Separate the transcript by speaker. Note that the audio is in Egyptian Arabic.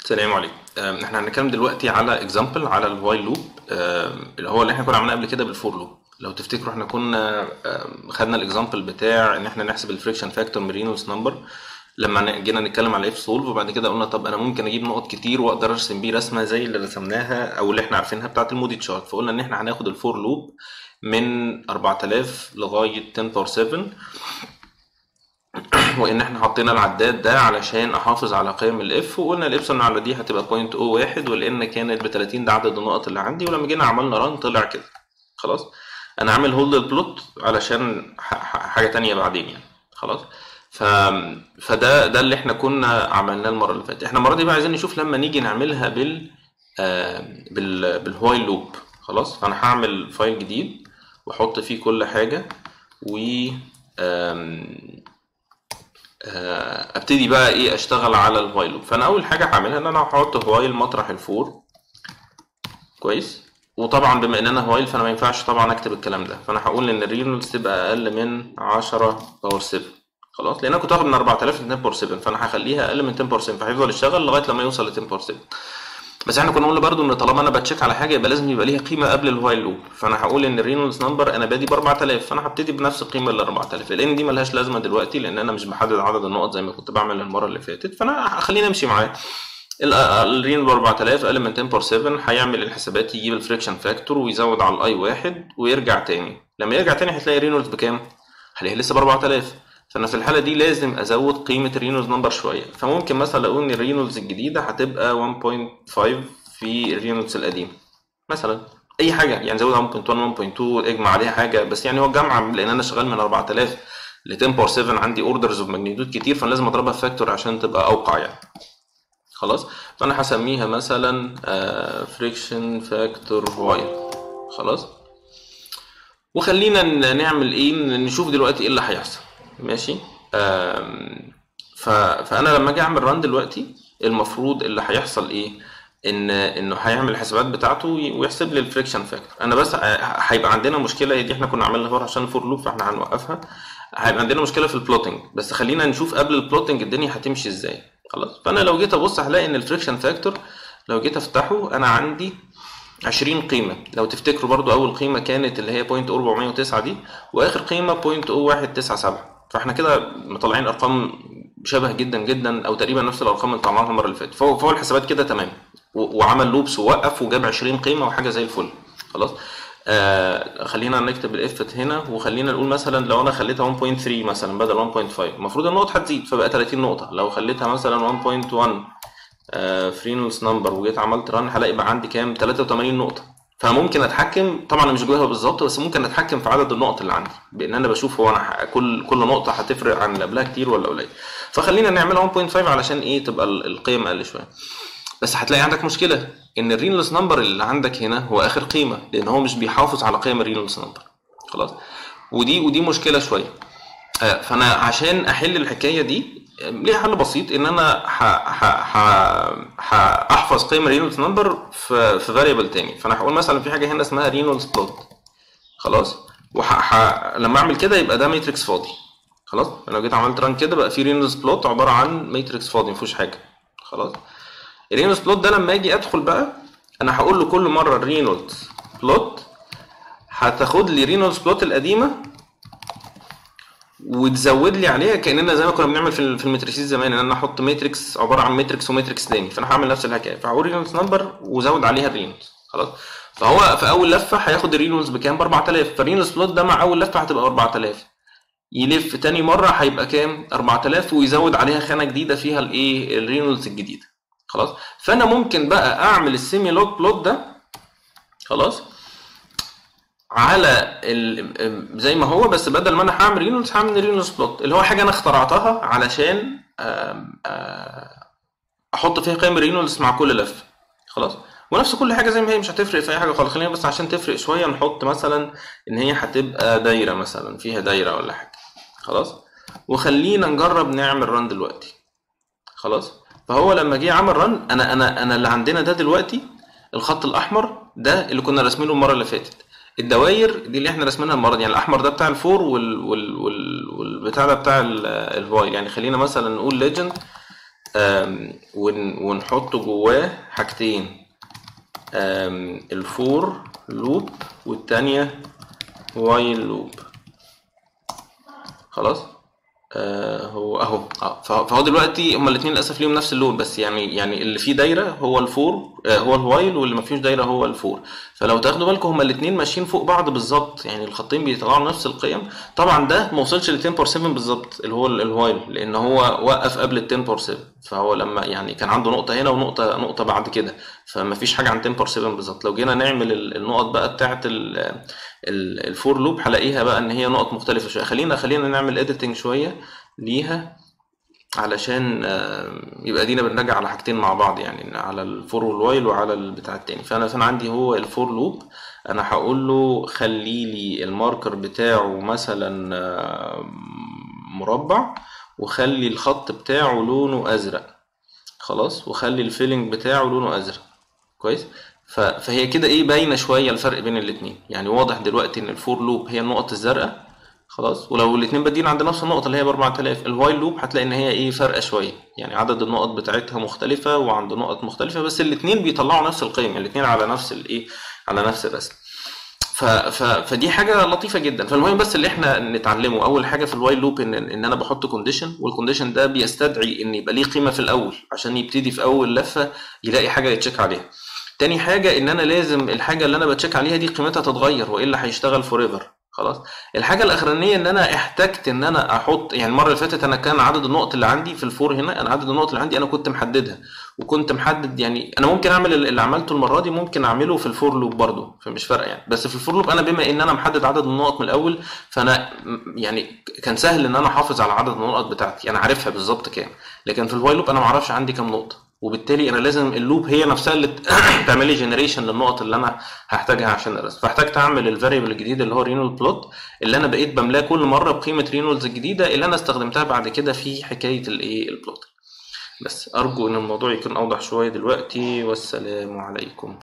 Speaker 1: السلام عليكم آم، احنا هنتكلم دلوقتي على اكزامبل على الوايل لوب اللي هو اللي احنا كنا عملناه قبل كده بالفور لوب لو تفتكروا احنا كنا آم، خدنا الاكزامبل بتاع ان احنا نحسب الفريكشن فاكتور من رينولدز نمبر لما ن- جينا نتكلم على اف سولف وبعد كده قلنا طب انا ممكن اجيب نقط كتير واقدر ارسم بيه رسمه زي اللي رسمناها او اللي احنا عارفينها بتاعه المودي تشارت فقلنا ان احنا هناخد الفور لوب من 4000 لغايه 10 باور 7 وان احنا حطينا العداد ده علشان احافظ على قيم الاف وقلنا الابسلون على دي هتبقى 0.01 ولان كانت ب 30 ده عدد النقط اللي عندي ولما جينا عملنا ران طلع كده خلاص انا عامل هولد البلوت علشان ح- ح- حاجه تانية بعدين يعني خلاص ف... فده ده اللي احنا كنا عملناه المره اللي فاتت احنا المره دي بقى عايزين نشوف لما نيجي نعملها بال آه، بال بالوايل لوب خلاص فانا هعمل فايل جديد واحط فيه كل حاجه و آم، آه، ابتدي بقى ايه اشتغل على الوايل لوب فانا اول حاجه هعملها ان انا هحط وايل مطرح الفور كويس وطبعا بما ان انا وايل فانا ما ينفعش طبعا اكتب الكلام ده فانا هقول ان الرينولدز تبقى اقل من 10 باور 7 خلاص لان انا كنت واخد من 4000 ل 10 باور 7 فانا هخليها اقل من 10 باور 7 فهيفضل يشتغل لغايه لما يوصل ل 10 باور 7 بس احنا كنا قلنا برضو ان طالما انا بتشيك على حاجه يبقى لازم يبقى ليها قيمه قبل الوايل لوب فانا هقول ان الرينولدز نمبر انا بادي ب 4000 فانا هبتدي بنفس القيمه ال 4000 لان دي ملهاش لازمه دلوقتي لان انا مش بحدد عدد النقط زي ما كنت بعمل المره اللي فاتت فانا خلينا امشي معاه الرينولد 4000 اقل من 10 باور 7 هيعمل الحسابات يجيب الفريكشن فاكتور ويزود على الاي واحد ويرجع تاني لما يرجع تاني هتلاقي رينولدز بكام؟ هلاقيها لسه ب 4000 فانا في الحاله دي لازم ازود قيمه الرينولدز نمبر شويه فممكن مثلا اقول ان الرينولدز الجديده هتبقى 1.5 في الرينولدز القديم مثلا اي حاجه يعني زودها 1.1 1.2 اجمع عليها حاجه بس يعني هو الجمع لان انا شغال من 4000 ل 10 باور 7 عندي اوردرز اوف ماجنيتود كتير فانا لازم اضربها في فاكتور عشان تبقى اوقع يعني خلاص فانا هسميها مثلا فريكشن فاكتور وايل خلاص وخلينا ن- نعمل ايه نشوف دلوقتي ايه اللي هيحصل ماشي آم، ف... فانا لما اجي اعمل ران دلوقتي المفروض اللي هيحصل ايه ان انه هيعمل الحسابات بتاعته وي- ويحسب لي الفريكشن فاكتور انا بس ه- هيبقى عندنا مشكله هي دي احنا كنا عاملينها بره عشان فور لوب فاحنا هنوقفها هيبقى عندنا مشكله في البلوتنج بس خلينا نشوف قبل البلوتنج الدنيا هتمشي ازاي خلاص فانا لو جيت ابص هلاقي ان الفريكشن فاكتور لو جيت افتحه انا عندي 20 قيمة لو تفتكروا برضو أول قيمة كانت اللي هي 0.409 دي وآخر قيمة 0.0197 فاحنا كده مطلعين أرقام شبه جدا جدا أو تقريبا نفس الأرقام اللي طلعناها المرة اللي فاتت فهو فهو الحسابات كده تمام و- وعمل لوبس ووقف وجاب 20 قيمة وحاجة زي الفل خلاص آه خلينا نكتب الاف هنا وخلينا نقول مثلا لو انا خليتها 1.3 مثلا بدل 1.5 المفروض النقط هتزيد فبقى 30 نقطة لو خليتها مثلا 1.1 فرينولز نمبر وجيت عملت ران هلاقي بقى عندي كام 83 نقطه فممكن اتحكم طبعا انا مش جواها بالظبط بس ممكن اتحكم في عدد النقط اللي عندي بان انا بشوف هو انا ح- كل كل نقطه هتفرق عن اللي قبلها كتير ولا قليل فخلينا نعملها 1.5 علشان ايه تبقى ال- القيم اقل شويه بس هتلاقي عندك مشكله ان الرينولز نمبر اللي عندك هنا هو اخر قيمه لان هو مش بيحافظ على قيم الرينولز نمبر خلاص ودي ودي مشكله شويه آه، فانا عشان احل الحكايه دي آه، ليها حل بسيط ان انا ح... ح... ح... هاحفظ قيمه رينولدز نمبر في في فاريبل تاني فانا هقول مثلا في حاجه هنا اسمها رينولدز بلوت خلاص وح... ح... لما اعمل كده يبقى ده ماتريكس فاضي خلاص انا لو جيت عملت ران كده بقى في رينولدز بلوت عباره عن ماتريكس فاضي ما فيهوش حاجه خلاص الرينولدز بلوت ده لما اجي ادخل بقى انا هقول له كل مره الرينولدز بلوت هتاخد لي رينولدز بلوت القديمه وتزود لي عليها كاننا زي ما كنا بنعمل في في الماتريسيز زمان ان انا احط ماتريكس عباره عن ماتريكس وماتريكس تاني فانا هعمل نفس الحكايه فهقول رينولدز نمبر وزود عليها الرينولدز خلاص فهو في اول لفه هياخد الرينولدز بكام ب 4000 فالرينولدز بلوت ده مع اول لفه هتبقى 4000 يلف تاني مره هيبقى كام 4000 ويزود عليها خانه جديده فيها الايه الرينولدز الجديده خلاص فانا ممكن بقى اعمل السيمي لوج بلوت ده خلاص على ال... زي ما هو بس بدل ما انا هعمل رينولدز هعمل رينولدز بلوت اللي هو حاجه انا اخترعتها علشان آم، آه، احط فيها قيم رينولدز مع كل لفه خلاص ونفس كل حاجه زي ما هي مش هتفرق في اي حاجه خالص خلينا بس عشان تفرق شويه نحط مثلا ان هي هتبقى دايره مثلا فيها دايره ولا حاجه خلاص وخلينا نجرب نعمل ران دلوقتي خلاص فهو لما جه عمل ران انا انا انا اللي عندنا ده دلوقتي الخط الاحمر ده اللي كنا راسمينه المره اللي فاتت الدواير دي اللي احنا راسمينها المره دي يعني الاحمر ده بتاع الفور وال وال وال والبتاع ده بتاع ال- الواي يعني خلينا مثلا نقول ليجند آم، ون- ونحط جواه حاجتين آم، الفور لوب والتانية وايل لوب خلاص آه هو اهو اه فهو فهو دلوقتي هما الاثنين للاسف ليهم نفس اللون بس يعني يعني اللي فيه دايره هو الفور آه هو الوايل واللي ما فيهوش دايره هو الفور فلو تاخدوا بالكم هما الاثنين ماشيين فوق بعض بالظبط يعني الخطين بيطلعوا نفس القيم طبعا ده ما وصلش ل 10 بار 7 بالظبط اللي هو ال- الوايل لان هو وقف قبل ال 10 بار 7 فهو لما يعني كان عنده نقطه هنا ونقطه نقطه بعد كده فما فيش حاجه عن 10 بار 7 بالظبط لو جينا نعمل ال- النقط بقى بتاعه ال- ال- الفور لوب هلاقيها بقى ان هي نقط مختلفه شويه خلينا خلينا نعمل اديتنج شويه ليها علشان آه، يبقى دينا بنراجع على حاجتين مع بعض يعني على الفور والوايل وعلى البتاع التاني فانا فانا عندي هو الفور لوب انا هقول له خلي لي الماركر بتاعه مثلا آه، مربع وخلي الخط بتاعه لونه ازرق خلاص وخلي الفيلنج بتاعه لونه ازرق كويس ف- فهي كده ايه باينه شويه الفرق بين الاثنين يعني واضح دلوقتي ان الفور لوب هي النقط الزرقاء خلاص ولو الاثنين بادئين عند نفس النقطه اللي هي ب 4000 الوايل لوب هتلاقي ان هي ايه فارقه شويه يعني عدد النقط بتاعتها مختلفه وعند نقط مختلفه بس الاثنين بيطلعوا نفس القيم الاثنين على نفس الايه على نفس الرسم ف... ف... فدي حاجه لطيفه جدا فالمهم بس اللي احنا نتعلمه اول حاجه في الوايل لوب ان ان انا بحط كونديشن والكونديشن ده بيستدعي ان يبقى ليه قيمه في الاول عشان يبتدي في اول لفه يلاقي حاجه يتشيك عليها تاني حاجه ان انا لازم الحاجه اللي انا بتشيك عليها دي قيمتها تتغير والا هيشتغل فور ايفر خلاص الحاجه الاخرانيه ان انا احتجت ان انا احط يعني المره اللي فاتت انا كان عدد النقط اللي عندي في الفور هنا انا عدد النقط اللي عندي انا كنت محددها وكنت محدد يعني انا ممكن اعمل اللي عملته المره دي ممكن اعمله في الفور لوب برضه فمش فارقه يعني بس في الفور لوب انا بما ان انا محدد عدد النقط من الاول فانا م- يعني كان سهل ان انا احافظ على عدد النقط بتاعتي انا عارفها بالظبط كام لكن في الوايل لوب انا ما اعرفش عندي كام نقطه وبالتالي انا لازم اللوب هي نفسها اللي ت- تعمل لي جنريشن للنقط اللي انا هحتاجها عشان الرسم فاحتجت اعمل الفاريبل الجديد اللي هو رينول بلوت اللي انا بقيت بملاه كل مره بقيمه رينولدز الجديده اللي انا استخدمتها بعد كده في حكايه الايه البلوت بس ارجو ان الموضوع يكون اوضح شويه دلوقتي والسلام عليكم